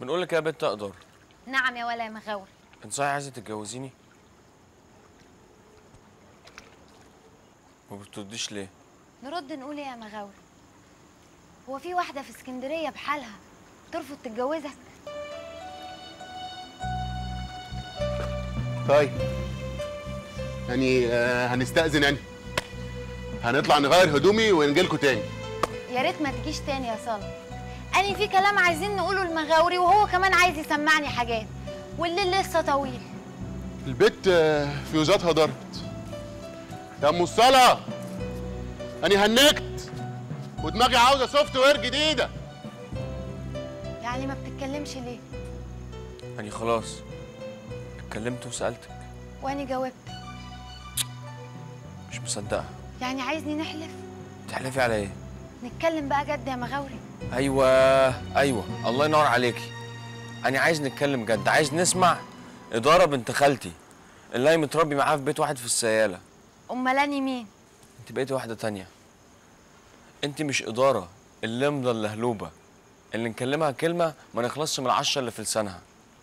بنقول لك يا بنت اقدر نعم يا ولا يا مغاور انت صحيح عايزه تتجوزيني ما بترديش ليه نرد نقول ايه يا مغاور هو في واحده في اسكندريه بحالها ترفض تتجوزك طيب يعني آه هنستأذن يعني هنطلع نغير هدومي ونجيلكوا تاني يا ريت ما تجيش تاني يا صالح أنا في كلام عايزين نقوله لمغاوري وهو كمان عايز يسمعني حاجات والليل لسه طويل البت آه، فيوزاتها ضربت يا ام الصلاة أنا هنكت ودماغي عاوزة سوفت وير جديدة يعني ما بتتكلمش ليه يعني خلاص اتكلمت وسالتك وأنا جاوبت مش مصدقه يعني عايزني نحلف تحلفي على ايه نتكلم بقى جد يا مغاوري ايوه ايوه الله ينور عليكي انا عايز نتكلم جد عايز نسمع اداره بنت خالتي اللي هي متربي معاها في بيت واحد في السياله أمال أنا مين انت بقيتي واحده تانية انت مش اداره اللمضه اللهلوبه اللي نكلمها كلمه ما نخلصش من العشره اللي في لسانها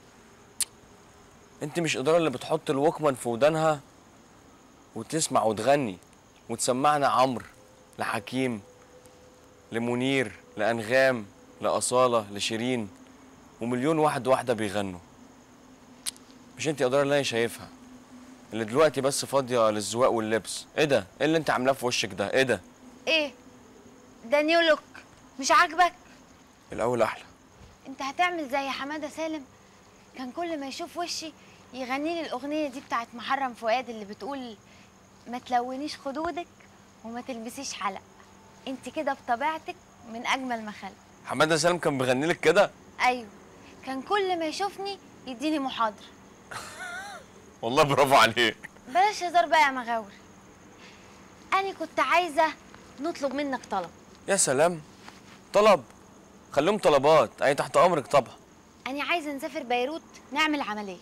انت مش اداره اللي بتحط الوكمان في ودانها وتسمع وتغني وتسمعنا عمرو لحكيم لمنير لانغام لاصاله لشيرين ومليون واحد واحده بيغنوا مش انت اداره اللي انا شايفها اللي دلوقتي بس فاضيه للزواق واللبس ايه ده ايه اللي انت عاملاه في وشك ده ايه ده إيه ده نيو لوك مش عاجبك الاول احلى انت هتعمل زي حماده سالم كان كل ما يشوف وشي يغني لي الاغنيه دي بتاعت محرم فؤاد اللي بتقول ما تلونيش خدودك وما تلبسيش حلق انت كده بطبيعتك من اجمل ما خلق حماده سالم كان بيغني لك كده ايوه كان كل ما يشوفني يديني محاضره والله برافو عليك بلاش هزار بقى يا مغاور انا كنت عايزه نطلب منك طلب يا سلام طلب خليهم طلبات اي تحت امرك طبعا انا عايزه نسافر بيروت نعمل عمليه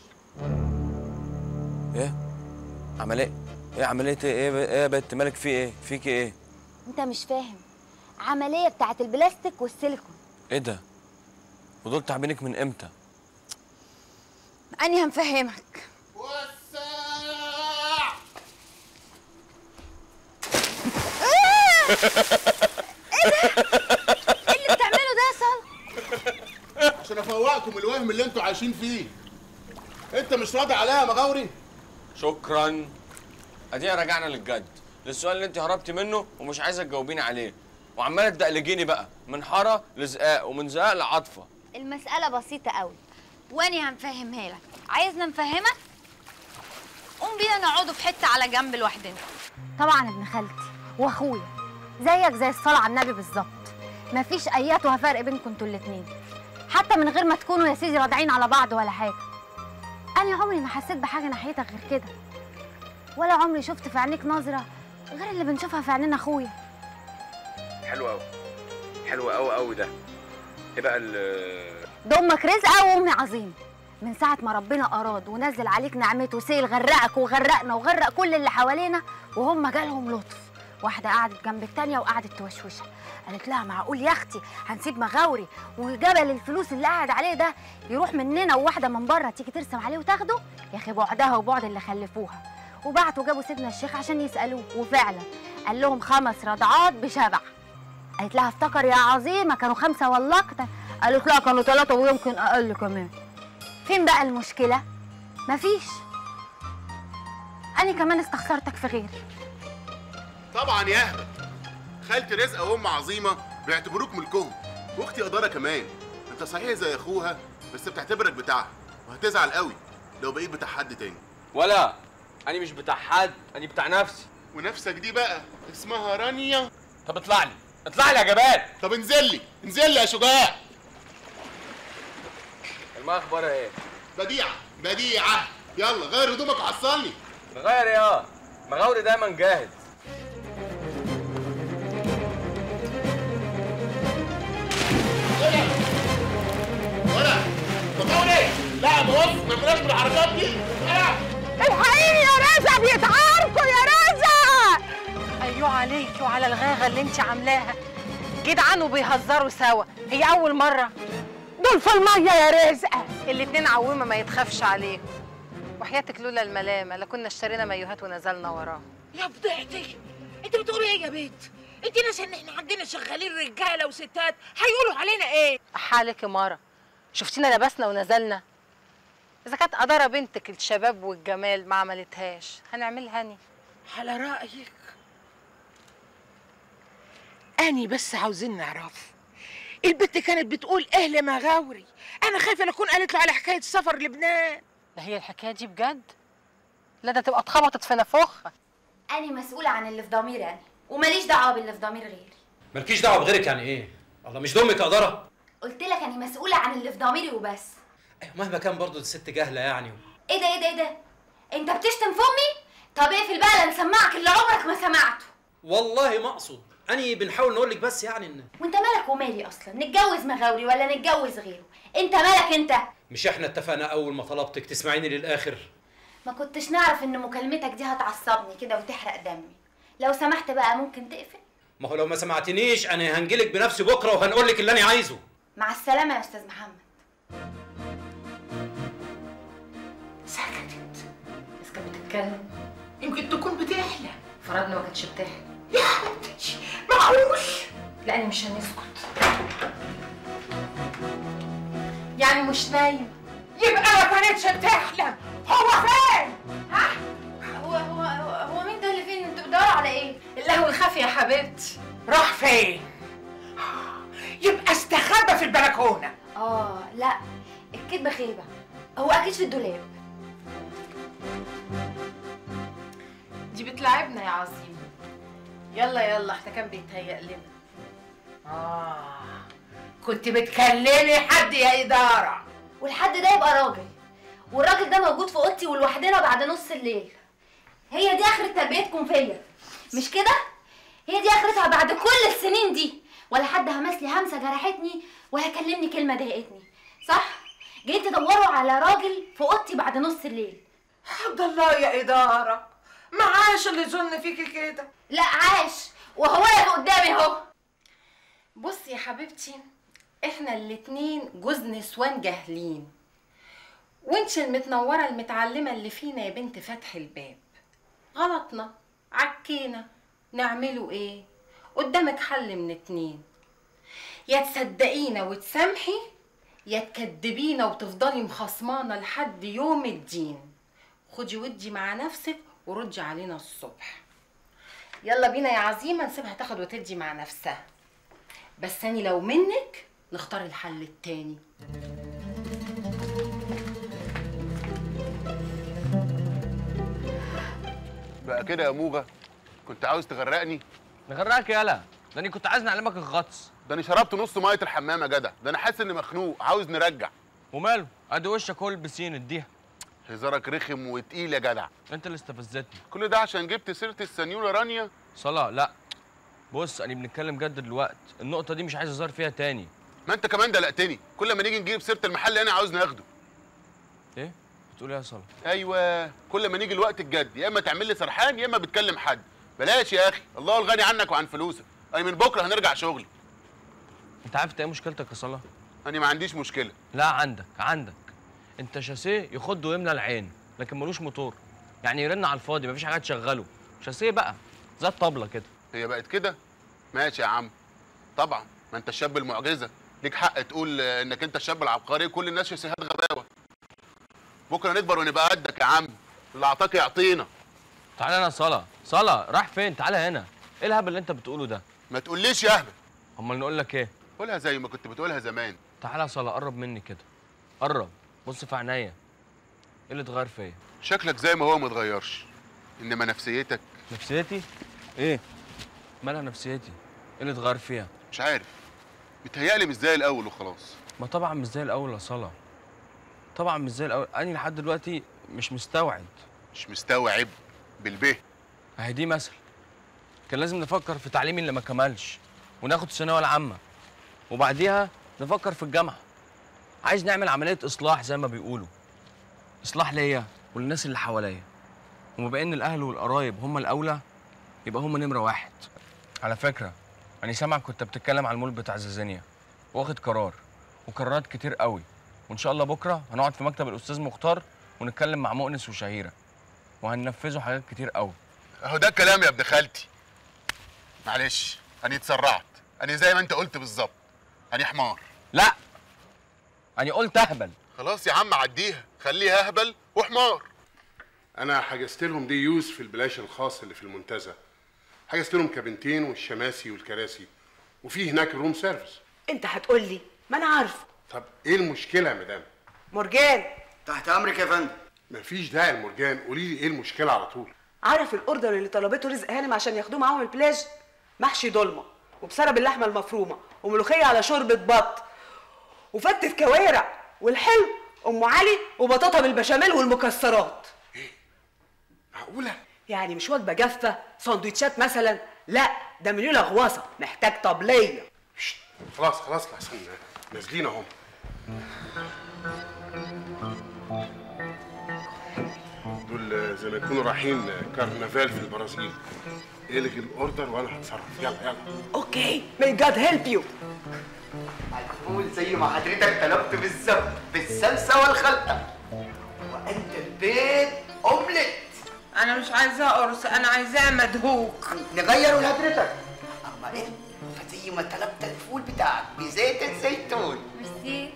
ايه عمليه ايه عمليه ايه ايه ايه يا بنت مالك في ايه فيكي ايه انت مش فاهم عمليه بتاعت البلاستيك والسيليكون ايه ده ودول تعبينك من امتى اني هنفهمك وسع ايه اللي بتعمله ده يا صالح عشان افوقكم الوهم اللي انتوا عايشين فيه انت مش راضي عليا يا مغاوري شكرا ادينا رجعنا للجد للسؤال اللي انت هربتي منه ومش عايزه تجاوبيني عليه وعماله تدقلجيني بقى من حاره لزقاق ومن زقاق لعاطفه المسألة بسيطة قوي واني هنفهمها لك عايزنا نفهمك قوم بينا نقعدوا في حتة على جنب لوحدنا طبعا ابن خالتي واخويا زيك زي الصلاة على النبي بالظبط مفيش اياتها فرق بينكم انتوا الاتنين حتى من غير ما تكونوا يا سيدي راضعين على بعض ولا حاجة انا عمري ما حسيت بحاجة ناحيتك غير كده ولا عمري شفت في عينيك نظرة غير اللي بنشوفها في عينينا اخويا حلو قوي حلو قوي قوي ده ايه بقى ال ده امك رزقه وامي عظيم من ساعة ما ربنا أراد ونزل عليك نعمته سيل غرقك وغرقنا وغرق كل اللي حوالينا وهم جالهم لطف واحدة قعدت جنب التانية وقعدت توشوشها قالت لها معقول يا اختي هنسيب مغاوري وجبل الفلوس اللي قاعد عليه ده يروح مننا وواحدة من بره تيجي ترسم عليه وتاخده يا اخي بعدها وبعد اللي خلفوها وبعتوا جابوا سيدنا الشيخ عشان يسألوه وفعلا قال لهم خمس رضعات بشبع قالت لها افتكر يا عظيمة كانوا خمسة ولا أكتر قالت لها كانوا ثلاثة ويمكن أقل كمان فين بقى المشكلة؟ مفيش أنا كمان استخسرتك في غيري طبعا يا اهبل خالتي رزقه وام عظيمه بيعتبروك ملكهم واختي اداره كمان انت صحيح زي اخوها بس بتعتبرك بتاعها وهتزعل قوي لو بقيت بتاع حد تاني ولا انا مش بتاع حد انا بتاع نفسي ونفسك دي بقى اسمها رانيا طب اطلع لي اطلع لي يا جبال طب انزل لي انزل لي يا شجاع الماء اخبارها ايه بديعه بديعه يلا غير هدومك وحصلني نغير يا مغاوري دايما جاهز ولا مغاوري لا بص ما عملناش بالحركات دي ولا الحقيني يا رزا بيتعاركوا يا رزا ايوه عليكي وعلى الغاغه اللي انت عاملاها جدعان وبيهزروا سوا هي اول مره دول في الميه يا رزقه الاتنين عويمه ما يتخافش عليهم وحياتك لولا الملامه لكنا اشترينا مايوهات ونزلنا وراهم يا بضيعتي انت بتقولي ايه يا بنت انت ناسي ان احنا عندنا شغالين رجاله وستات هيقولوا علينا ايه حالك يا مارا شفتينا لبسنا ونزلنا اذا كانت قدره بنتك الشباب والجمال ما عملتهاش هنعملها هني على رايك اني بس عاوزين نعرف البت كانت بتقول اهل مغاوري انا خايفه لا تكون قالت له على حكايه سفر لبنان ده هي الحكايه دي بجد لا ده تبقى اتخبطت في نافوخها أنا مسؤولة عن اللي في ضميري أنا وماليش دعوة باللي في ضمير غيري مالكيش دعوه بغيرك يعني ايه الله مش دمك قدره قلت لك أنا مسؤولة عن اللي في ضميري وبس أيوة مهما كان برضه الست جاهله يعني إيه ده إيه ده إيه ده أنت بتشتم في أمي؟ طب اقفل بقى لا نسمعك اللي عمرك ما سمعته والله ما اقصد اني بنحاول نقول لك بس يعني ان وانت مالك ومالي اصلا نتجوز مغاوري ولا نتجوز غيره انت مالك انت مش احنا اتفقنا اول ما طلبتك تسمعيني للاخر ما كنتش نعرف ان مكالمتك دي هتعصبني كده وتحرق دمي لو سمحت بقى ممكن تقفل ما هو لو ما سمعتنيش انا هنجيلك بنفسي بكره وهنقول لك اللي انا عايزه مع السلامه يا استاذ محمد سكتت بس كانت بتتكلم يمكن تكون بتحلم فرضنا ما كانتش بتحلم يا حبيبتي معقول لا انا مش هنسكت يعني مش نايم يبقى ما كانتش بتحلم هو فين هو هو هو, هو مين ده اللي فين انتوا بتدوروا على ايه اللهو الخفي يا حبيبتي راح فين يبقى استخبى في البلكونه اه لا الكدبه خيبه هو اكيد في الدولاب دي بتلعبنا يا عظيم يلا يلا احنا كان بيتهيأ لنا اه كنت بتكلمي حد يا اداره والحد ده يبقى راجل والراجل ده موجود في اوضتي ولوحدنا بعد نص الليل هي دي اخرة تربيتكم فيا مش كده هي دي اخرتها بعد كل السنين دي ولا حد همس لي همسه جرحتني ولا كلمني كلمه ضايقتني صح جايين تدوروا على راجل في اوضتي بعد نص الليل عبد الله يا اداره معاش اللي يظن فيكي كده لا عاش وهو اللي قدامي اهو بصي يا حبيبتي احنا الاتنين جوز نسوان جاهلين وانت المتنوره المتعلمه اللي فينا يا بنت فتح الباب غلطنا عكينا نعمله ايه قدامك حل من اتنين يا تصدقينا وتسامحي يا تكدبينا وتفضلي مخصمانه لحد يوم الدين خدي ودي مع نفسك وردي علينا الصبح يلا بينا يا عزيمه نسيبها تاخد وتدي مع نفسها بس أنا لو منك نختار الحل التاني بقى كده يا موجة كنت عاوز تغرقني نغرقك يالا ده انا كنت عايز نعلمك الغطس ده انا شربت نص ميه الحمام يا جدع ده انا حاسس اني مخنوق عاوز نرجع وماله ادي وشك هو البسين اديها هزارك رخم وتقيل يا جدع انت اللي استفزتني كل ده عشان جبت سيره السنيوره رانيا صلاة لا بص انا بنتكلم جد دلوقتي النقطة دي مش عايز اظهر فيها تاني ما انت كمان دلقتني كل ما نيجي نجيب سيره المحل اللي انا عاوز ناخده ايه بتقول ايه يا صلاة ايوه كل ما نيجي الوقت الجد يا اما تعمل لي سرحان يا اما بتكلم حد بلاش يا اخي الله الغني عنك وعن فلوسك اي من بكره هنرجع شغلي انت عارف انت ايه مشكلتك يا صلاة انا ما عنديش مشكله لا عندك عندك انت شاسيه يخض ويملى العين لكن ملوش موتور يعني يرن على الفاضي مفيش حاجه تشغله شاسيه بقى زي الطبله كده هي بقت كده ماشي يا عم طبعا ما انت الشاب المعجزه ليك حق تقول آه، انك انت الشاب العبقري كل الناس شاسيهات غباوه بكره نكبر ونبقى قدك يا عم اللي اعطاك يعطينا تعالى هنا يا صلاة صلاة راح فين تعالى هنا ايه الهبل اللي انت بتقوله ده ما تقوليش يا اهبل امال نقول لك ايه قولها زي ما كنت بتقولها زمان تعالى يا صلاة قرب مني كده قرب بص في عينيا ايه اللي اتغير فيا شكلك زي ما هو ما اتغيرش انما نفسيتك نفسيتي ايه مالها نفسيتي ايه اللي اتغير فيها مش عارف بتهيألي مش زي الاول وخلاص ما طبعا مش زي الاول يا صلاة طبعا مش زي الاول انا لحد دلوقتي مش مستوعب مش مستوعب بالبه اهي دي مثل كان لازم نفكر في تعليمي اللي ما كملش وناخد الثانويه العامه وبعديها نفكر في الجامعه عايز نعمل عمليه اصلاح زي ما بيقولوا اصلاح ليا وللناس اللي حواليا وبما ان الاهل والقرايب هم الاولى يبقى هم نمره واحد على فكره انا سامعك كنت بتتكلم على المول بتاع زازانيا واخد قرار وقرارات كتير قوي وان شاء الله بكره هنقعد في مكتب الاستاذ مختار ونتكلم مع مؤنس وشهيره وهننفذوا حاجات كتير قوي اهو ده الكلام يا ابن خالتي معلش انا اتسرعت انا زي ما انت قلت بالظبط انا حمار لا انا قلت اهبل خلاص يا عم عديها خليها اهبل وحمار انا حجزت لهم دي يوز في البلاش الخاص اللي في المنتزه حجزت لهم كابنتين والشماسي والكراسي وفي هناك روم سيرفيس انت هتقول لي ما انا عارفه طب ايه المشكله يا مدام مرجان تحت امرك يا فندم مفيش داعي لمرجان قولي لي ايه المشكله على طول عارف الاوردر اللي طلبته رزق هانم عشان ياخدوه معاهم البلاج محشي ضلمه وبسرب اللحمه المفرومه وملوخيه على شوربه بط وفتة كوارع والحلو ام علي وبطاطا بالبشاميل والمكسرات معقوله يعني مش وجبه جافه سندوتشات مثلا لا ده منيو لغواصه محتاج طبليه خلاص خلاص لحسن نازلين اهم دول زي ما يكونوا رايحين كرنفال في البرازيل الغي الاوردر وانا هتصرف يلا يلا اوكي ماي جاد هيلب يو الفول زي ما حضرتك طلبت بالظبط بالصلصه والخلطه وانت البيت اومليت انا مش عايزاه قرص انا عايزاه مدهوك نغيره لحضرتك اما انت فزي ما طلبت الفول بتاعك بزيت الزيتون ميرسي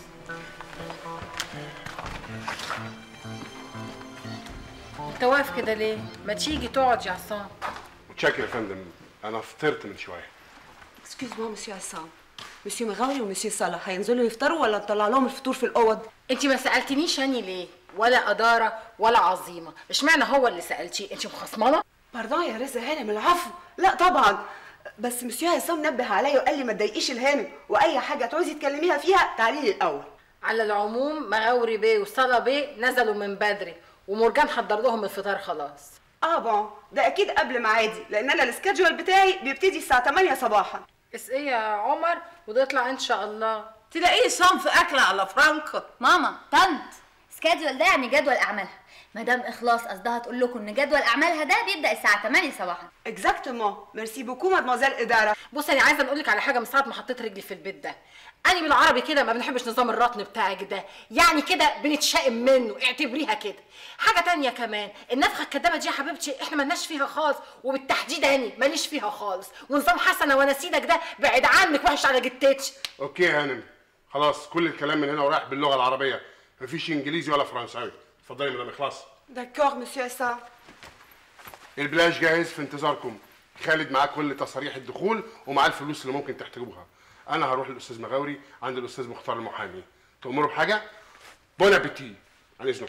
انت واقف كده ليه ما تيجي تقعد يا عصام متشكر يا فندم انا فطرت من شويه اكسكيوز موا مسيو عصام مسيو مغاوري ومسيو صلاح هينزلوا يفطروا ولا نطلع لهم الفطور في الاوض انت ما سالتنيش اني ليه ولا اداره ولا عظيمه اشمعنى هو اللي سالتيه انت مخصمانه باردون يا رزق هانم العفو لا طبعا بس مسيو عصام نبه عليا وقال لي ما تضايقيش الهانم واي حاجه تعوزي تكلميها فيها تعالي لي الاول على العموم مغاوري بيه وصلا بيه نزلوا من بدري ومرجان حضر لهم الفطار خلاص اه بون ده اكيد قبل ميعادي لان انا السكادجول بتاعي بيبتدي الساعه 8 صباحا اس ايه يا عمر وتطلع ان شاء الله تلاقيه صنف اكل على فرانكو ماما طنط سكادجول ده يعني جدول اعمالها مدام اخلاص قصدها تقول لكم ان جدول اعمالها ده بيبدا الساعه 8 صباحا اكزاكتومون ميرسي بوكو مادموزيل اداره بص انا عايزه اقول لك على حاجه من ساعه ما حطيت رجلي في البيت ده انا بالعربي كده ما بنحبش نظام الرطن بتاعك ده يعني كده بنتشائم منه اعتبريها كده حاجه تانية كمان النفخه الكدابه دي يا حبيبتي احنا ملناش فيها خالص وبالتحديد هاني ماليش فيها خالص ونظام حسنه ونسيدك ده بعد عنك وحش على جتتش اوكي يا هانم خلاص كل الكلام من هنا ورايح باللغه العربيه مفيش انجليزي ولا فرنساوي اتفضلي يا مدام اخلاص داكور مسيو عصام البلاش جاهز في انتظاركم خالد معاه كل تصاريح الدخول ومعاه الفلوس اللي ممكن تحتاجوها انا هروح للاستاذ مغاوري عند الاستاذ مختار المحامي تأمروا بحاجه بون ابيتي عن اذنكم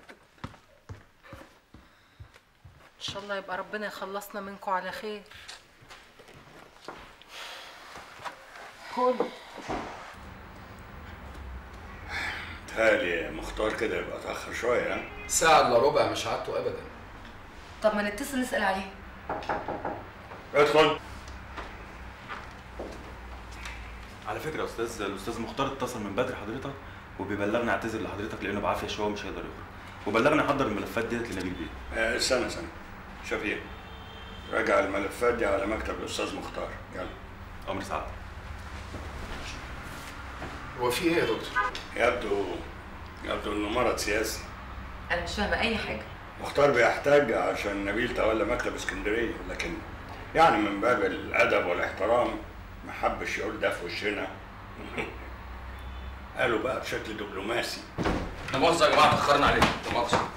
ان شاء الله يبقى ربنا يخلصنا منكم على خير كل تهالي مختار كده يبقى اتاخر شويه ها ساعة الا ربع مش عادته ابدا طب ما نتصل نسأل عليه ادخل على فكره يا استاذ الاستاذ مختار اتصل من بدري حضرتك وبيبلغني اعتذر لحضرتك لانه بعافيه شويه مش هيقدر يخرج وبلغني احضر الملفات ديت لنبيل بيه آه، استنى استنى شفيق راجع الملفات دي على مكتب الاستاذ مختار يلا امر سعد هو في ايه يا دكتور؟ يبدو يبدو انه مرض سياسي انا مش فاهمه اي حاجه مختار بيحتاج عشان نبيل تولى مكتب اسكندريه لكن يعني من باب الادب والاحترام ما حبش يقول ده في وشنا قالوا بقى بشكل دبلوماسي لا مؤاخذة يا جماعة اتأخرنا عليكم لا مؤاخذة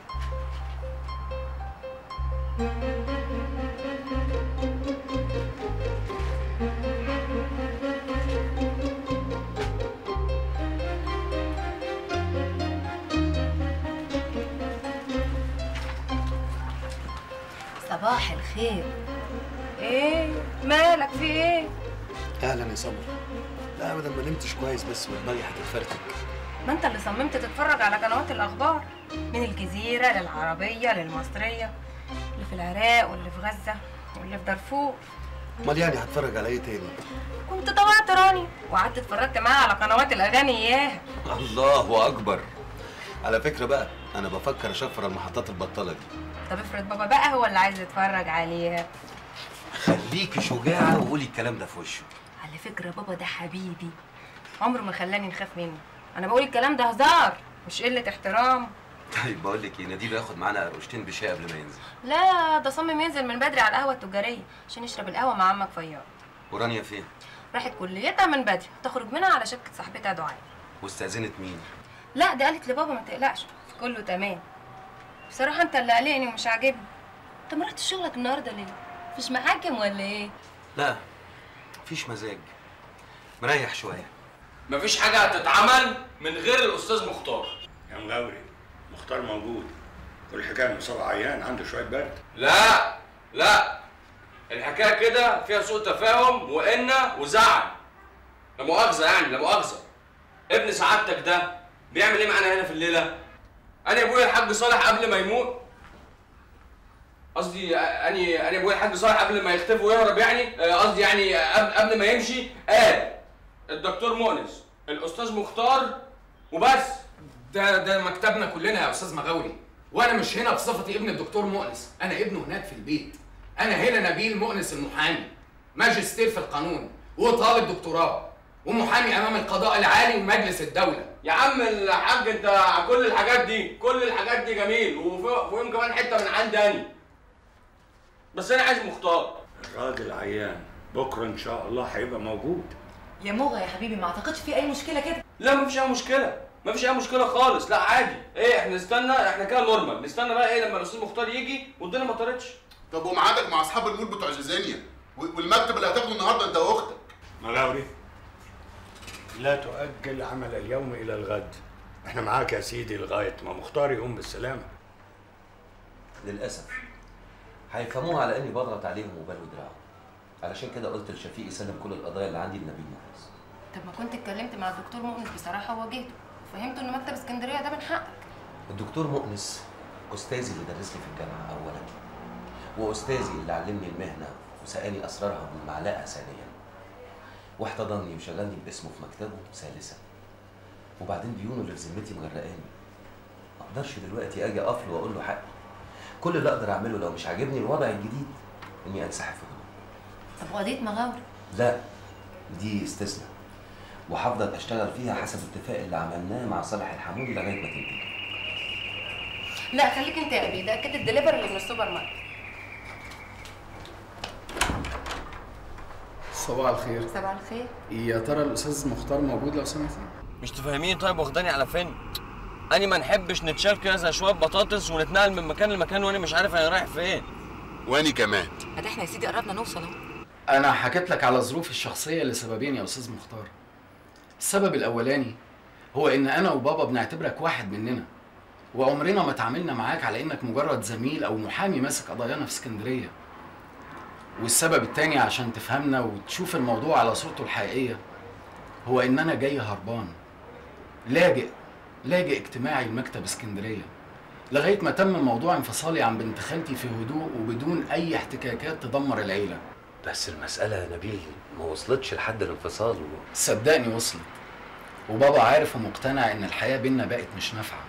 صباح الخير ايه مالك في ايه اهلا يا سمر لا ابدا ما نمتش كويس بس ودماغي هتتفرتك ما انت اللي صممت تتفرج على قنوات الاخبار من الجزيره للعربيه للمصريه اللي في العراق واللي في غزه واللي في دارفور امال يعني هتفرج على ايه تاني كنت طبعت راني وقعدت اتفرجت معاها على قنوات الاغاني اياها الله اكبر على فكره بقى انا بفكر اشفر المحطات البطاله دي طب افرض بابا بقى هو اللي عايز يتفرج عليها خليكي شجاعه وقولي الكلام ده في وشه على فكره بابا ده حبيبي عمره ما خلاني نخاف منه انا بقول الكلام ده هزار مش قله احترام طيب بقول لك ايه نديب ياخد معانا قروشتين بشاي قبل ما ينزل لا ده صمم ينزل من بدري على القهوه التجاريه عشان يشرب القهوه مع عمك فياض ورانيا فين راحت كليتها من بدري تخرج منها على شبكه صاحبتها دعاء واستاذنت مين لا ده قالت لبابا ما تقلقش كله تمام بصراحه انت اللي قلقني ومش عاجبني انت ما رحتش شغلك النهارده ليه مفيش محاكم ولا ايه لا مفيش مزاج مريح شويه مفيش حاجه هتتعمل من غير الاستاذ مختار يا مغاوري مختار موجود والحكايه انه صبع عيان عنده شويه برد لا لا الحكايه كده فيها سوء تفاهم وإن وزعل لا مؤاخذه يعني لا مؤاخذه ابن سعادتك ده بيعمل ايه معانا هنا في الليله انا ابويا الحاج صالح قبل ما يموت قصدي اني انا ابويا الحاج صالح قبل ما يختفي ويهرب يعني آه، قصدي يعني قبل, قبل ما يمشي قال الدكتور مؤنس الاستاذ مختار وبس ده ده مكتبنا كلنا يا استاذ مغاوري وانا مش هنا بصفتي ابن الدكتور مؤنس انا ابنه هناك في البيت انا هنا نبيل مؤنس المحامي ماجستير في القانون وطالب دكتوراه ومحامي امام القضاء العالي ومجلس الدوله يا عم الحاج انت كل الحاجات دي كل الحاجات دي جميل وفي- وفيهم كمان حته من عندي اني بس انا عايز مختار الراجل عيان بكره ان شاء الله هيبقى موجود يا موغا يا حبيبي ما اعتقدش في اي مشكله كده لا مفيش اي مشكله مفيش اي مشكله خالص لا عادي ايه احنا نستنى احنا كده نورمال نستنى بقى ايه لما الاستاذ مختار يجي والدنيا ما طارتش طب وميعادك مع اصحاب المول بتوع جيزانيا و- والمكتب اللي هتاخده النهارده انت واختك مغاوري لا تؤجل عمل اليوم الى الغد احنا معاك يا سيدي لغايه ما مختار يقوم بالسلامه للاسف هيفهموها على اني بضغط عليهم وبلوي دراعهم علشان كده قلت لشفيق يسلم كل القضايا اللي عندي لنبيل مهندس طب ما كنت اتكلمت مع الدكتور مؤنس بصراحه وواجهته وفهمته ان مكتب اسكندريه ده من حقك الدكتور مؤنس استاذي اللي درس لي في الجامعه اولا واستاذي اللي علمني المهنه وسقاني اسرارها بالمعلقه ثانيا واحتضنني وشغلني باسمه في مكتبه ثالثا وبعدين ديونه اللي في ذمتي مغرقاني ما اقدرش دلوقتي اجي اقف له واقول له حقي كل اللي اقدر اعمله لو مش عاجبني الوضع الجديد اني انسحب في هدوء طب وقضيه مغاوري لا دي استثناء وهفضل اشتغل فيها حسب الاتفاق اللي عملناه مع صالح الحمودي لغايه ما تنتهي لا خليك انت يا ابي ده اكيد الدليفري اللي من السوبر ماركت صباح الخير صباح الخير يا ترى الاستاذ مختار موجود لو سمحتي مش تفهميني طيب واخداني على فين اني ما نحبش نتشال كده زي شويه بطاطس ونتنقل من مكان لمكان وانا مش عارف انا رايح فين واني كمان ادي احنا يا سيدي قربنا نوصل اهو انا حكيت لك على ظروفي الشخصيه لسببين يا استاذ مختار السبب الاولاني هو ان انا وبابا بنعتبرك واحد مننا وعمرنا ما تعاملنا معاك على انك مجرد زميل او محامي ماسك قضايانا في اسكندريه والسبب التاني عشان تفهمنا وتشوف الموضوع على صورته الحقيقيه هو ان انا جاي هربان لاجئ لاجئ اجتماعي لمكتب اسكندريه لغايه ما تم موضوع انفصالي عن بنت خالتي في هدوء وبدون اي احتكاكات تدمر العيله بس المسألة يا نبيل ما وصلتش لحد الانفصال و... صدقني وصلت وبابا عارف ومقتنع ان الحياه بينا بقت مش نافعه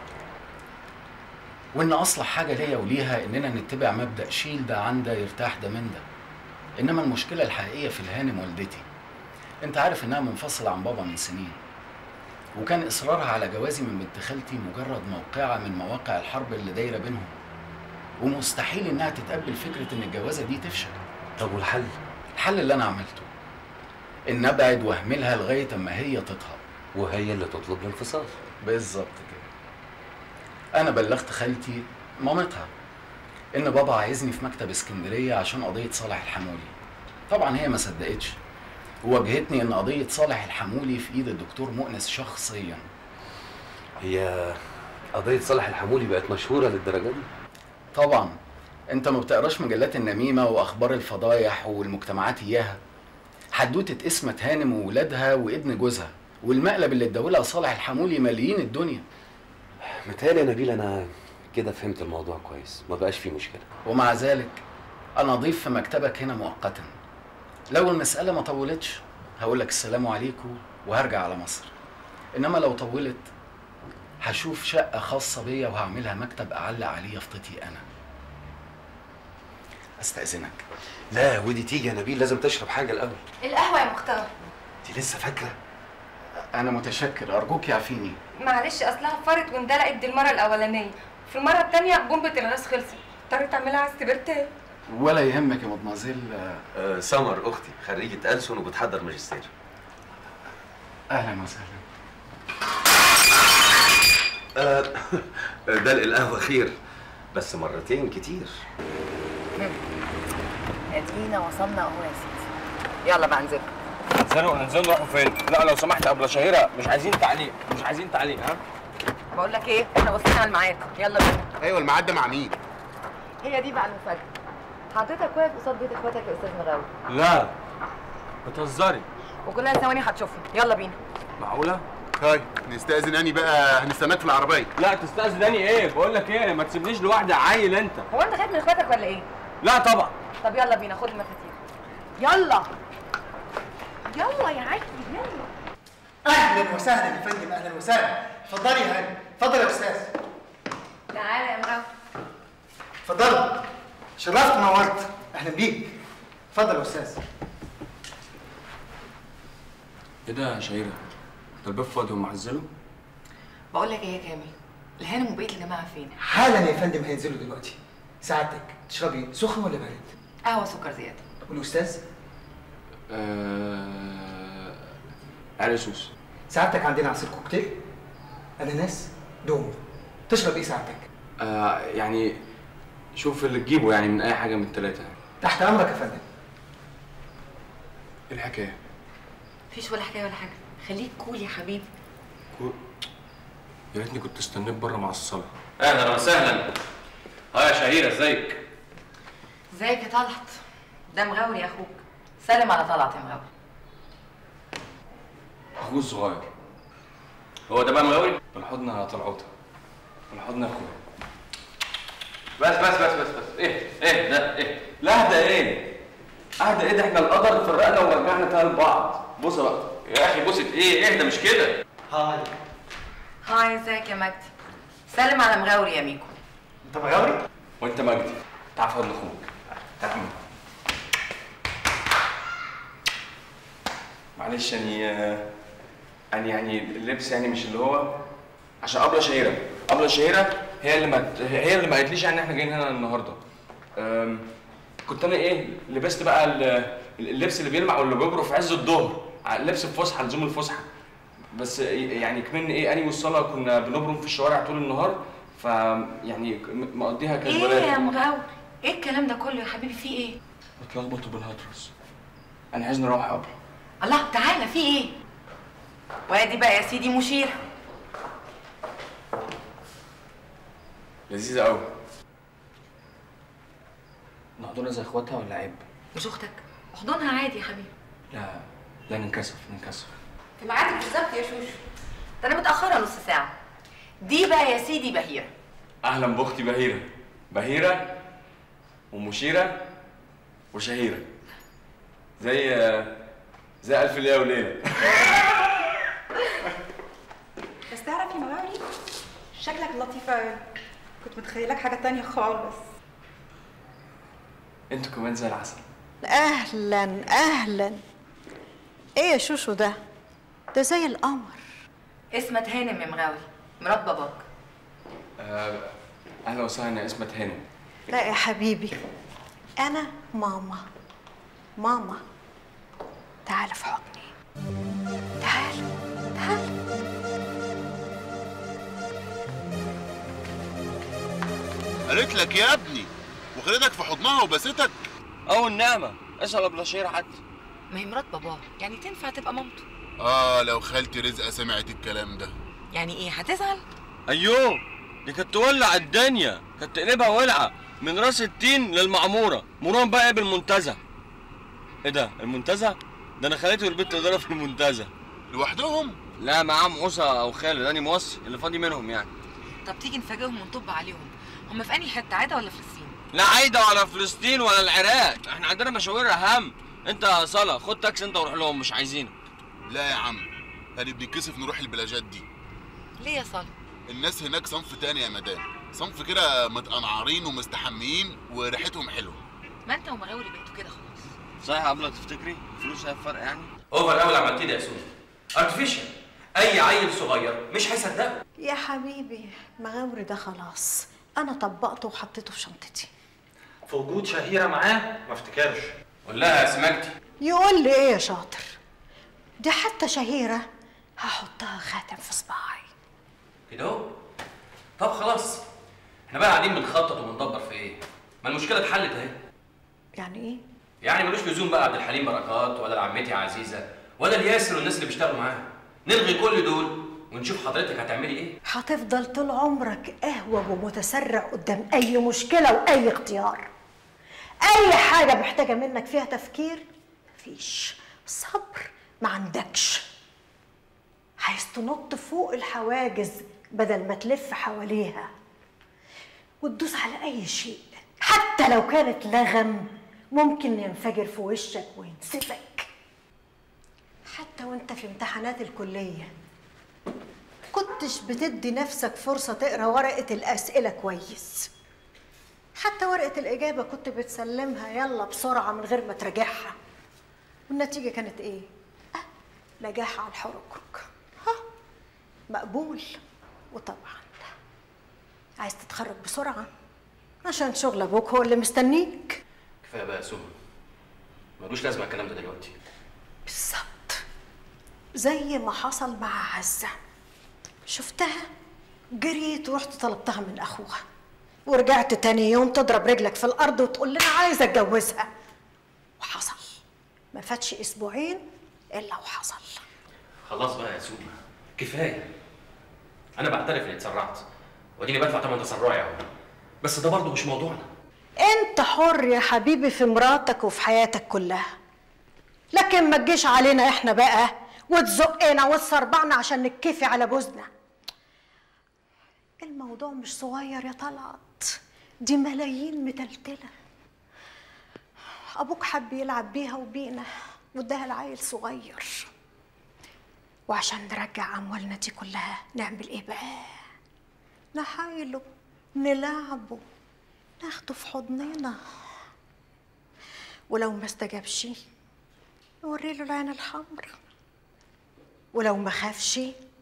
وان اصلح حاجه ليا وليها اننا نتبع مبدا شيل ده عن ده يرتاح ده من ده انما المشكله الحقيقيه في الهانم والدتي انت عارف انها منفصله عن بابا من سنين وكان اصرارها على جوازي من بنت خالتي مجرد موقعه من مواقع الحرب اللي دايره بينهم ومستحيل انها تتقبل فكره ان الجوازه دي تفشل طب والحل الحل اللي انا عملته ان ابعد واهملها لغايه اما هي تطهق وهي اللي تطلب الانفصال بالظبط كده انا بلغت خالتي مامتها ان بابا عايزني في مكتب اسكندريه عشان قضيه صالح الحمولي طبعا هي ما صدقتش وواجهتني ان قضيه صالح الحمولي في ايد الدكتور مؤنس شخصيا هي قضية صالح الحمولي بقت مشهورة للدرجة دي؟ طبعا انت ما بتقراش مجلات النميمه واخبار الفضايح والمجتمعات اياها حدوته اسمة هانم وولادها وابن جوزها والمقلب اللي اداهولها صالح الحمولي ماليين الدنيا متهيألي يا نبيل أنا كده فهمت الموضوع كويس ما بقاش فيه مشكلة ومع ذلك انا ضيف في مكتبك هنا مؤقتا لو المساله ما طولتش هقول لك السلام عليكم وهرجع على مصر انما لو طولت هشوف شقه خاصه بيا وهعملها مكتب اعلق عليه يافطتي انا استاذنك لا ودي تيجي يا نبيل لازم تشرب حاجة الأول القهوه يا مختار أنت لسه فاكرة؟ انا متشكر ارجوك يعفيني معلش اصلها فرت واندلقت دي المره الاولانيه في المره الثانيه بومبه الغاز خلصت اضطريت اعملها على السبرتايه ولا يهمك يا مدمزيل آه سمر اختي خريجه ألسن وبتحضر ماجستير اهلا وسهلا آه ده القهوه خير بس مرتين كتير ادينا وصلنا اهو يا سيدي يلا بقى انزل ننزلوا ننزلوا نروحوا فين؟ لا لو سمحت قبل شهيرة مش عايزين تعليق مش عايزين تعليق ها؟ بقول لك ايه احنا وصلنا على الميعاد يلا بينا ايوه الميعاد ده مع مين؟ هي دي بقى المفاجاه حضرتك واقف قصاد بيت اخواتك يا استاذ مغاوي لا بتهزري وكلها ثواني هتشوفهم يلا بينا معقولة؟ طيب نستأذن اني بقى هنستناك في العربية لا تستأذني ايه؟ بقول لك ايه ما تسيبنيش لوحدي عيل انت هو انت خايف من اخواتك ولا ايه لا طبعا طب يلا بينا خد المفاتيح يلا يلا يا عيل يلا اهلا وسهلا يا فندم اهلا وسهلا اتفضلي يا هاني اتفضل يا استاذ تعالى يا مغاوي اتفضل شرفت ونورت اهلا بيك اتفضل يا استاذ ايه ده يا شهيرة؟ ده الباب فاضي ومعزله؟ بقول لك ايه يا كامل الهانم وبقيه الجماعه فين حالا يا فندم هينزلوا دلوقتي سعادتك تشربي سخن ولا بارد قهوه سكر زياده والاستاذ آه... عرسوس سعادتك عندنا عصير كوكتيل اناناس دومو تشرب ايه سعادتك آه يعني شوف اللي تجيبه يعني من اي حاجة من التلاتة يعني تحت امرك يا فندم ايه الحكاية؟ مفيش ولا حكايه ولا حاجه خليك كول يا حبيبي يا ريتني كنت استنيت بره مع الصلاة اهلا وسهلا ها يا شهيرة ازيك؟ ازيك يا طلعت ده مغاوري يا اخوك سلم على طلعت يا مغاوري اخوه الصغير هو ده بقى مغاوري؟ بالحضن يا طلعوته بالحضن يا اخويا بس بس بس بس بس ايه ايه ده ايه لا ده ايه؟ اهدى ايه ده احنا القدر فرقنا ورجعنا تاني لبعض بص بقى يا اخي بصت ايه اهدى مش كده هاي هاي ازيك يا مجدي سلم على مغاوري يا ميكو انت مغاوري وانت مجدي تعال فضل اخوك تعال معلش يعني آه، يعني يعني اللبس يعني مش اللي هو عشان ابله شهيره ابله شهيره هي اللي ما هي اللي ما قالتليش يعني ان احنا جايين هنا النهارده أم، كنت انا ايه لبست بقى ال- اللبس اللي بيلمع واللي بيبرق في عز الظهر ع- لبس الفسحه لزوم الفسحه بس يعني كمان ايه اني والصلاه كنا بنبرم في الشوارع طول النهار ف يعني م- مقضيها كانت ايه ولاد يا مغاوري ايه الكلام ده كله يا حبيبي في ايه بتلخبط وبالهطرس انا عايز نروح قبل الله تعالى في ايه وادي بقى يا سيدي مشير لذيذه قوي نحضرها زي اخواتها ولا عيب مش اختك احضنها عادي يا حبيبي لا لا ننكسف ننكسف في ميعادك بالظبط يا شوشو ده انا متاخره نص ساعه دي بقى يا سيدي بهيره اهلا باختي بهيره بهيره ومشيره وشهيره زي زي الف ليله وليله بس تعرف يا مغاوري شكلك لطيف قوي كنت متخيلك حاجة تانية خالص انتوا كمان زي العسل اهلا اهلا ايه يا شوشو ده ده زي القمر اسمت هانم يا مغاوري مرات باباك آه، اهلا وسهلا يا اسمة هانم لا يا حبيبي انا ماما ماما تعال في حضني تعال تعال قالت لك يا ابني وخدتك في حضنها وبستك او النعمه اسال ابو بشير حتى ما هي مرات باباه يعني تنفع تبقى مامته اه لو خالتي رزقه سمعت الكلام ده يعني ايه هتزعل ايوه دي كانت تولع الدنيا كانت تقلبها ولعه من راس التين للمعموره مرام بقى بالمنتزه ايه ده المنتزه ده انا خالتي والبنت اللي ضرب في المنتزه لوحدهم لا معاهم موسى او خالد انا موصي اللي فاضي منهم يعني طب تيجي نفاجئهم ونطب عليهم هم في انهي حته عاده ولا فلسطين لا عايده ولا فلسطين ولا العراق احنا عندنا مشاوير اهم انت يا صلاة خد تاكسي انت وروح لهم مش عايزينك لا يا عم انا بنتكسف نروح البلاجات دي ليه يا صالح الناس هناك صنف تاني يا مدام صنف كده متقنعرين ومستحميين وريحتهم حلوه ما انت ومغاوري بقيتوا كده خلاص صحيح قبل تفتكري فلوس هي الفرق يعني اوفر قوي اللي عملتيه ده يا سوزي ارتفيشال اي عيل صغير مش هيصدقه يا حبيبي مغاوري ده خلاص انا طبقته وحطيته في شنطتي في وجود شهيره معاه ما افتكرش قول لها يا سماجتي يقول لي ايه يا شاطر دي حتى شهيرة هحطها خاتم في صباعي كده اهو طب خلاص احنا بقى قاعدين بنخطط وبندبر في ايه ما المشكله اتحلت اهي يعني ايه يعني ملوش لزوم بقى عبد الحليم بركات ولا عمتي عزيزه ولا الياسر والناس اللي بيشتغلوا معاها نلغي كل دول ونشوف حضرتك هتعملي ايه هتفضل طول عمرك اهوج ومتسرع قدام اي مشكلة واي اختيار اي حاجة محتاجة منك فيها تفكير مفيش صبر ما عندكش عايز تنط فوق الحواجز بدل ما تلف حواليها وتدوس على اي شيء حتى لو كانت لغم ممكن ينفجر في وشك وينسفك حتى وانت في امتحانات الكلية كنتش بتدي نفسك فرصة تقرا ورقة الأسئلة كويس حتى ورقة الإجابة كنت بتسلمها يلا بسرعة من غير ما تراجعها والنتيجة كانت إيه؟ أه نجاح على الحركرك ها مقبول وطبعا عايز تتخرج بسرعة عشان شغل أبوك هو اللي مستنيك كفايه بقى يا سهى ملوش لازمه الكلام ده دلوقتي بالظبط زي ما حصل مع عزة شفتها جريت ورحت طلبتها من أخوها ورجعت تاني يوم تضرب رجلك في الأرض وتقول لنا عايزة أتجوزها وحصل ما فاتش أسبوعين إلا وحصل خلاص بقى يا سوما كفايه انا بعترف اني اتسرعت واديني بدفع ثمن تسرعي اهو بس ده برضه مش موضوعنا أنت حر يا حبيبي في مراتك وفي حياتك كلها لكن ما تجيش علينا إحنا بقى وتزقنا وتسربعنا عشان نتكفي على بوزنا الموضوع مش صغير يا طلعت دي ملايين متلتلة أبوك حب يلعب بيها وبينا واداها لعيل صغير وعشان نرجع أموالنا دي كلها نعمل إيه بقى؟ نحايله نلعبه ناخده في حضننا ولو ما استجابش نوري له العين الحمر ولو ما خافش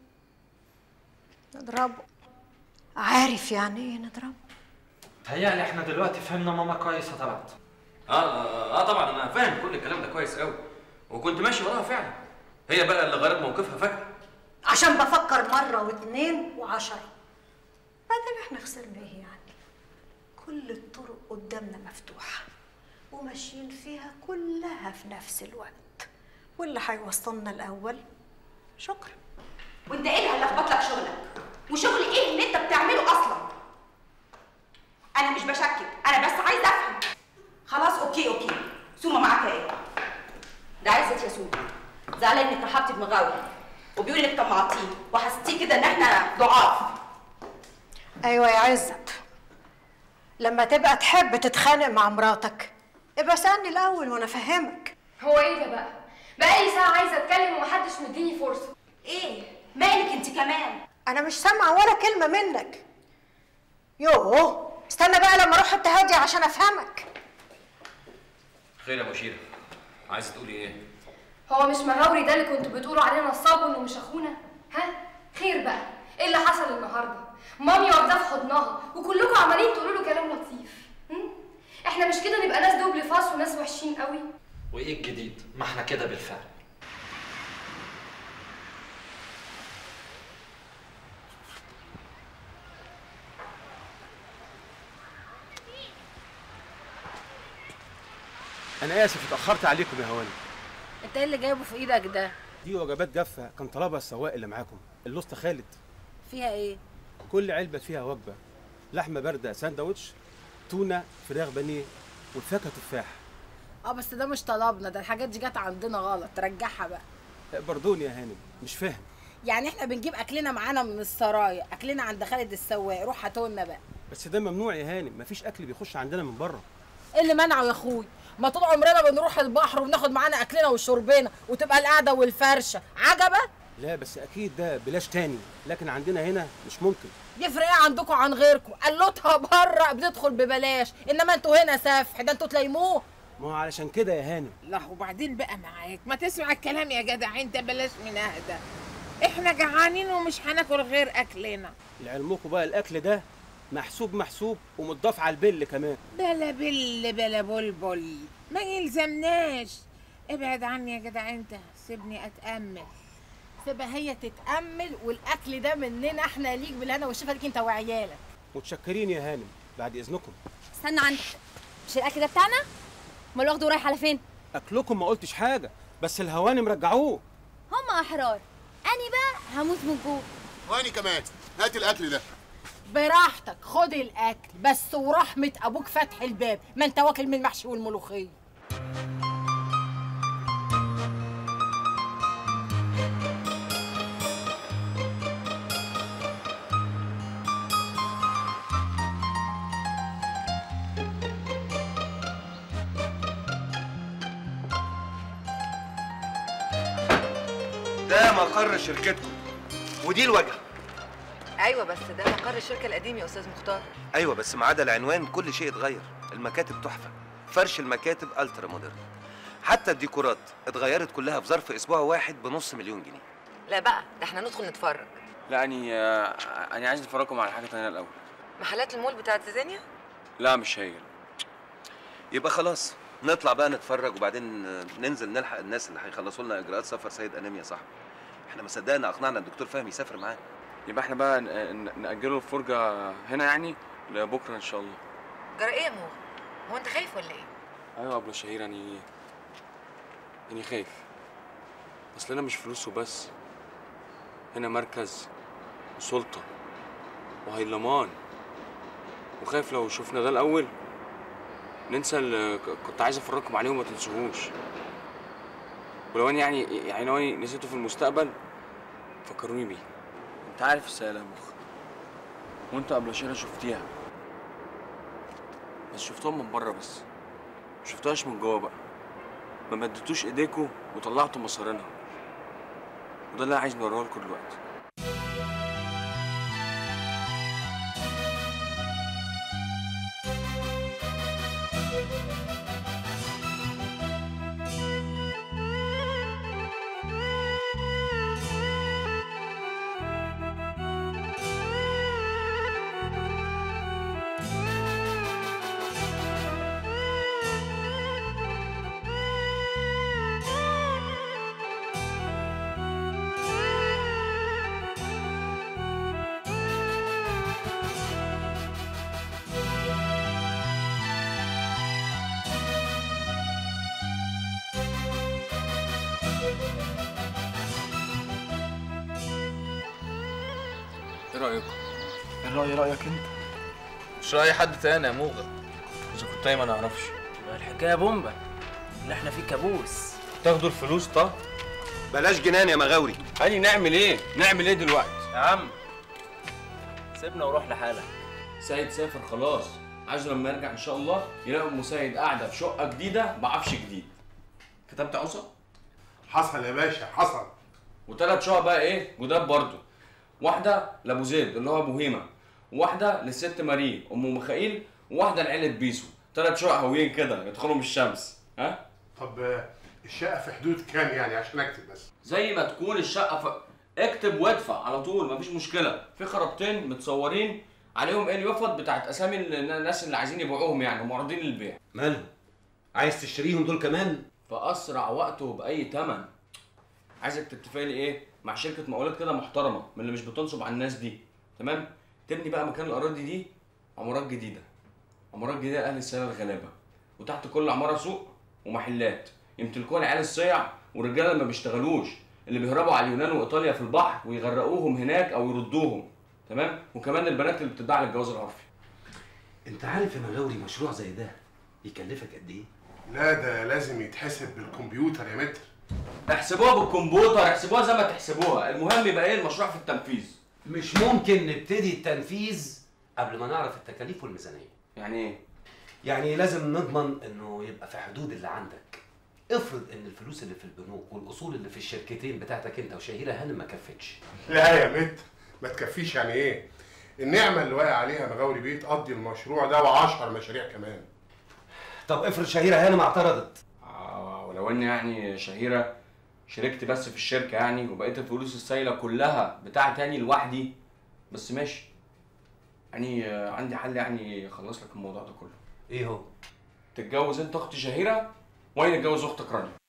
نضربه عارف يعني ايه نضربه هيالي احنا دلوقتي فهمنا ماما كويس يا طلعت اه اه, آه طبعا انا فاهم كل الكلام ده كويس قوي وكنت ماشي وراها فعلا هي بقى اللي غيرت موقفها فجاه عشان بفكر مرة واتنين وعشرة بعدين احنا خسرنا ايه يعني كل الطرق قدامنا مفتوحة وماشيين فيها كلها في نفس الوقت واللي هيوصلنا الأول شكرا وانت ايه اللي هلخبط لك شغلك وشغل ايه اللي انت بتعمله اصلا انا مش بشكك انا بس عايزه افهم خلاص اوكي اوكي سوما معاك ايه ده عزت يا سوما زعلان انك رحبتي بمغاوري وبيقول انك طمعتيه وحسيتيه كده ان احنا ضعاف ايوه يا عزت لما تبقى تحب تتخانق مع مراتك ابقى سألني الأول وأنا أفهمك هو ايه ده بقى؟ بقالي ساعة عايزة اتكلم ومحدش مديني فرصة ايه؟ مالك انت كمان؟ أنا مش سامعة ولا كلمة منك يوه استنى بقى لما أروح حتة هادية عشان أفهمك خير يا مشيره عايزه تقولي ايه هو مش مغاوري ده اللي كنتوا بتقولوا عليه نصاب وانه مش اخونا؟ ها؟ خير بقى ايه اللي حصل النهارده؟ مامي واخداه في حضنها وكلكم عمالين تقولوا له كلام لطيف هم؟ احنا مش كده نبقى ناس دوبل فاس وناس وحشين قوي وايه الجديد ما احنا كده بالفعل انا اسف اتاخرت عليكم يا هواني انت ايه اللي جايبه في ايدك ده دي وجبات جافه كان طلبها السواق اللي معاكم الاسطى خالد فيها ايه كل علبه فيها وجبه لحمه بارده ساندوتش تونه فراخ بانيه والفاكهه تفاح اه بس ده مش طلبنا ده الحاجات دي جت عندنا غلط رجعها بقى بردوني يا هانم مش فاهم يعني احنا بنجيب اكلنا معانا من السرايا اكلنا عند خالد السواق روح هاتولنا بقى بس ده ممنوع يا هانم مفيش اكل بيخش عندنا من بره ايه اللي منعه يا اخوي ما طول عمرنا بنروح البحر وبناخد معانا اكلنا وشربنا وتبقى القعده والفرشه عجبه لا بس اكيد ده بلاش تاني لكن عندنا هنا مش ممكن يفرق ايه عندكم عن غيركم قلوتها بره بتدخل ببلاش انما انتوا هنا سفح ده انتوا تلايموه ما هو علشان كده يا هانم لا وبعدين بقى معاك ما تسمع الكلام يا جدع انت بلاش من اهدى احنا جعانين ومش هناكل غير اكلنا لعلمكم بقى الاكل ده محسوب محسوب ومتضاف على البل كمان بلا بل بلا بلبل ما يلزمناش ابعد عني يا جدع انت سيبني اتامل تبقى هي تتأمل والأكل ده مننا احنا ليك بالهنا والشفا ليك انت وعيالك متشكرين يا هانم بعد اذنكم استنى عندك مش الاكل ده بتاعنا امال واخده رايح على فين اكلكم ما قلتش حاجه بس الهوانم رجعوه هم احرار اني بقى هموت من جوع واني كمان هات الاكل ده براحتك خد الأكل بس ورحمة أبوك فتح الباب ما انت واكل من المحشي والملوخية ده مقر شركتكم ودي الواجهه ايوه بس ده مقر الشركه القديم يا استاذ مختار ايوه بس ما عدا العنوان كل شيء اتغير المكاتب تحفه فرش المكاتب الترا مودرن حتى الديكورات اتغيرت كلها في ظرف اسبوع واحد بنص مليون جنيه لا بقى ده احنا ندخل نتفرج لا اني آه، انا عايز افرجكم على حاجه تانية الاول محلات المول بتاعت زيزانيا لا مش هي يبقى خلاص نطلع بقى نتفرج وبعدين آه، ننزل نلحق الناس اللي هيخلصوا لنا اجراءات سفر سيد انيميا صح احنا ما صدقنا اقنعنا الدكتور فهمي يسافر معانا يبقى احنا بقى ن- ن- نأجله الفرجة هنا يعني لبكرة إن شاء الله جرى ايه يا موغ هو انت خايف ولا ايه أيوة يا أبو شهير يعني أني خايف أصل هنا مش فلوس وبس هنا مركز وسلطة وهيلمان وخايف لو شفنا ده الأول ننسى اللي ك- كنت عايز أفرجكم عليه وما تنسوهوش ولو أنا يعني يعني لو أنا نسيته في المستقبل فكروني بيه أنت عارف السائل يا مخ وأنت قبل شيرة شفتيها بس شفتهم من بره بس شفتوهاش من جوه بقى ما مدتوش ايديكوا وطلعتوا مصارينها وده اللي أنا عايز نوريه لكم دلوقتي ايه رايكم؟ الرأي رأيك انت مش راي حد تاني يا موغى اذا كنت ما نعرفش الحكاية بومبا اللي احنا فيه كابوس تاخدوا الفلوس طه بلاش جنان يا مغاوري هاني نعمل ايه؟ نعمل ايه دلوقتي؟ يا عم سيبنا وروح لحالك سيد سافر خلاص عايزه لما يرجع ان شاء الله يلاقوا ام سيد قاعده في شقه جديده بعفش جديد كتبت عصا حصل يا باشا حصل وثلاث شقق بقى ايه جداد برضو واحده لابو زيد اللي هو ابو هيمه وواحده للست ماري ام ميخائيل وواحده لعيله بيسو ثلاث شقق هويين كده يدخلوا من الشمس ها طب آه، الشقه في حدود كام يعني عشان اكتب بس زي ما تكون الشقه ف... اكتب وادفع على طول مفيش مشكله في خرابتين متصورين عليهم ايه اليفط بتاعت اسامي الناس اللي عايزين يبيعوهم يعني معرضين للبيع مالهم عايز تشتريهم دول كمان في اسرع وقت وباي ثمن عايزك تتفق لي ايه مع شركه مقاولات كده محترمه من اللي مش بتنصب على الناس دي تمام تبني بقى مكان الاراضي دي عمارات جديده عمارات جديده لاهل السنه الغلابه وتحت كل عماره سوق ومحلات يمتلكوها العيال الصيع والرجاله اللي ما بيشتغلوش اللي بيهربوا على اليونان وايطاليا في البحر ويغرقوهم هناك او يردوهم تمام وكمان البنات اللي بتدعي للجواز العرفي انت عارف يا مغاوري مشروع زي ده يكلفك قد ايه لا ده لازم يتحسب بالكمبيوتر يا متر احسبوها بالكمبيوتر احسبوها زي ما تحسبوها المهم يبقى ايه المشروع في التنفيذ مش ممكن نبتدي التنفيذ قبل ما نعرف التكاليف والميزانيه يعني ايه يعني لازم نضمن انه يبقى في حدود اللي عندك افرض ان الفلوس اللي في البنوك والاصول اللي في الشركتين بتاعتك انت وشهيره هانم ما كفتش لا يا متر ما تكفيش يعني ايه النعمه اللي واقع عليها مغاوري بيه تقضي المشروع ده وعشر مشاريع كمان طب افرض شهيره هانم اعترضت آه ولو ان يعني شهيره شاركت بس في الشركه يعني وبقيت الفلوس السايله كلها بتاعتي تاني لوحدي بس ماشي يعني آه، عندي حل يعني يخلص لك الموضوع ده كله ايه هو تتجوز انت اختي شهيره وانا اتجوز اختك رانيا